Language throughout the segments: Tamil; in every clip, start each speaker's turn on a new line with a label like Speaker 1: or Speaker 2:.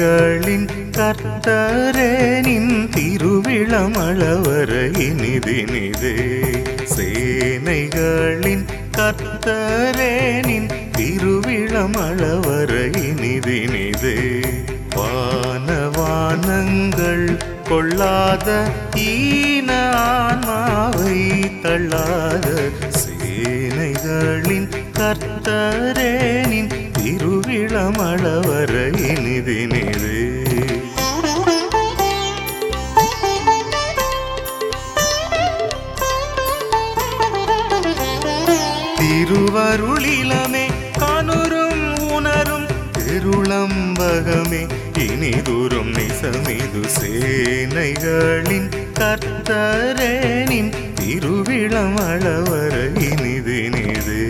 Speaker 1: சேனைகளின் கர்த்தரேனின் திருவிழமளவர இனிதினிதே சேனைகளின் கர்த்தரேனின் திருவிழமளவர இனிதினிதே வானவானங்கள் கொள்ளாத ஈன ஆன்மாவை தள்ளாத சேனைகளின் கர்த்தரேனின் திருவிழமளவர இனிதினிதே திருவருளிலமே காணுறும் உணரும் திருளம்பகமே இனிதுரும் நிசமிது சேனைகளின் கர்த்தரேனின் திருவிழமளவர இனிதினிதே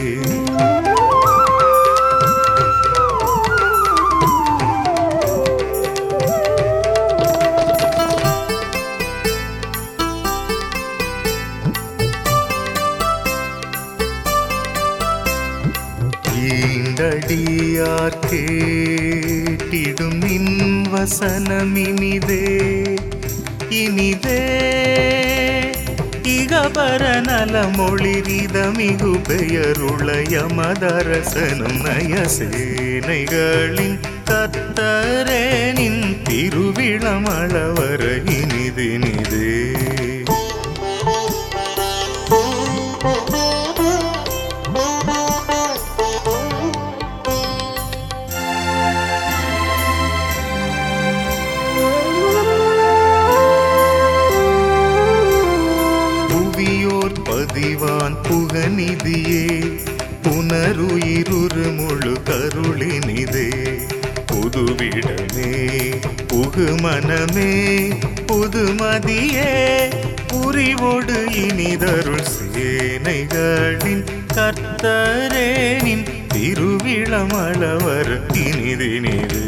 Speaker 1: ஈண்டடியார் கேட்டிடும் நின் வசனமினிதே இனிதே இகபர நலமொழிரிதமிகு பெயருளைய மதரசனும் நயசேனைகளின் கத்தரேனின் திருவிழமளவர இனிதினிதே புவியோர் பதிவான் புகநிதியே புனருயிருரு முழு கருளினிதே புதுவிடமே புகுமனமே புதுமதியே புரிவோடு இனிதருள் சேனைகளின் கர்த்தரேனின் திருவிழமளவர் இனிதினிதே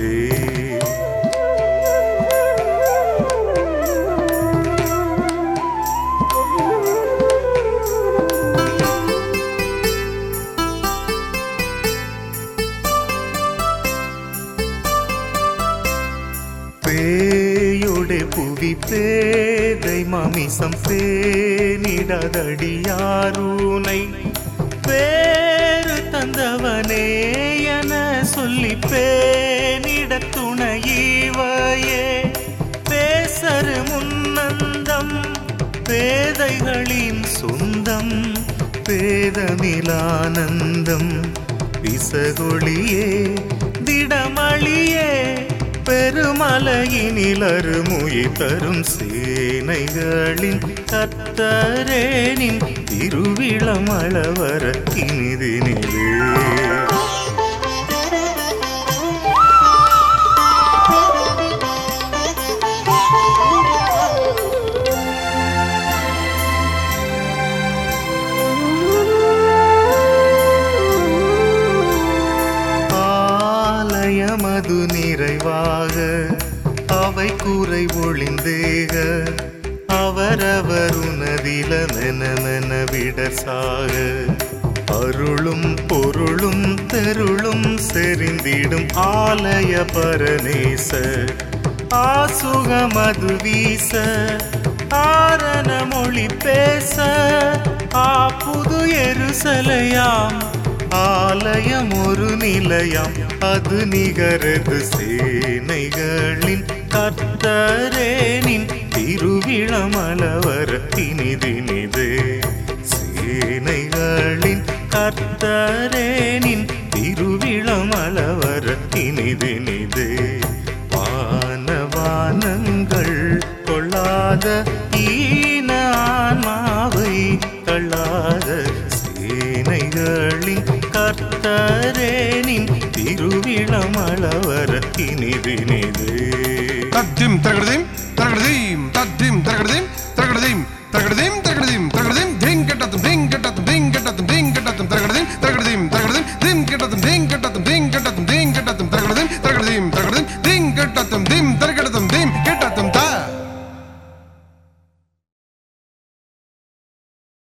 Speaker 1: பேயோടെ புவி பேதை மாமிசம் பேனிடதடியாரூனை பேரு தந்தவனே என சொல்லி பேனிட துணையீவையே பேசரு முன்னந்தம் பேதைகளின் சொந்தம் பேதமிலானந்தம் விசகொளியே திடமளியே பெருமலையினிலருமுயி தரும் சேனைகளின் கத்தரேனின் திருவிழமளவர இனிதினிலே ஆலயமது நிறைவாக அவை கூரை ஒளிந்தேக அவரவர் உனதில மெனமென விடசாக அருளும் பொருளும் தெருளும் செறிந்திடும் ஆலய பரநேச ஆசுகமது வீச ஆரண மொழி பேச ஆ புது எருசலையாம் ஆலயம் ஒரு நிலையம் அது நிகரது சேனைகளின் கர்த்தரேனின் திருவிழமளவர் இனிதினிதே சேனைகளின் கர்த்தரேனின் திருவிழமளவர் இனிதினிதே வானவானங்கள் கொள்ளாத ஈன ஆன்மாவை தள்ளாத சேனைகளின் கர்த்தரேனின் திருவிழமளவர இனிதினிதே
Speaker 2: தத்திம் தரகடதையும் தரகடதையும் தத்திம் தரகடதையும்